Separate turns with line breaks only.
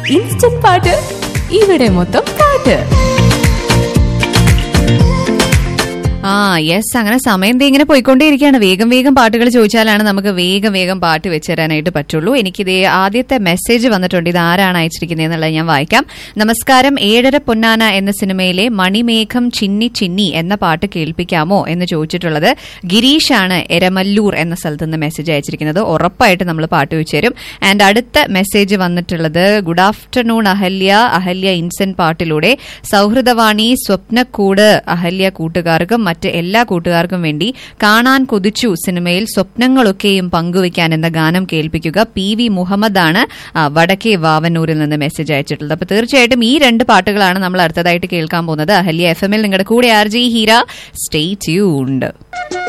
instant പാട്ട് ഇവിടെ മൊത്തം പാട്ട്
ആ യെസ് അങ്ങനെ സമയം ദേ ഇങ്ങനെ പോയിക്കൊണ്ടേയിരിക്കുകയാണ് വേഗം വേഗം പാട്ടുകൾ ചോദിച്ചാലാണ് നമുക്ക് വേഗം വേഗം പാട്ട് വെച്ച് തരാനായിട്ട് പറ്റുള്ളൂ എനിക്കിത് ആദ്യത്തെ മെസ്സേജ് വന്നിട്ടുണ്ട് ഇത് ആരാണ് അയച്ചിരിക്കുന്നത് എന്നുള്ളത് ഞാൻ വായിക്കാം നമസ്കാരം ഏഴര പൊന്നാന എന്ന സിനിമയിലെ മണിമേഘം ചിന്നി ചിന്നി എന്ന പാട്ട് കേൾപ്പിക്കാമോ എന്ന് ചോദിച്ചിട്ടുള്ളത് ഗിരീഷാണ് എരമല്ലൂർ എന്ന സ്ഥലത്ത് നിന്ന് മെസ്സേജ് അയച്ചിരിക്കുന്നത് ഉറപ്പായിട്ട് നമ്മൾ പാട്ട് വെച്ച് തരും ആൻഡ് അടുത്ത മെസ്സേജ് വന്നിട്ടുള്ളത് ഗുഡ് ആഫ്റ്റർനൂൺ അഹല്യ അഹല്യ ഇൻസെന്റ് പാട്ടിലൂടെ സൗഹൃദവാണി സ്വപ്നക്കൂട് അഹല്യ കൂട്ടുകാർക്കും മറ്റ് എല്ലാ കൂട്ടുകാർക്കും വേണ്ടി കാണാൻ കൊതിച്ചു സിനിമയിൽ സ്വപ്നങ്ങളൊക്കെയും പങ്കുവയ്ക്കാൻ എന്ന ഗാനം കേൾപ്പിക്കുക പി വി മുഹമ്മദാണ് ആ, വടക്കേ വാവന്നൂരിൽ നിന്ന് മെസ്സേജ് അയച്ചിട്ടുള്ളത് അപ്പൊ തീർച്ചയായിട്ടും ഈ രണ്ട് പാട്ടുകളാണ് നമ്മൾ അടുത്തതായിട്ട് കേൾക്കാൻ പോകുന്നത് അഹല്യ എഫ് എമ്മിൽ നിങ്ങളുടെ കൂടെ R J Heera stay tuned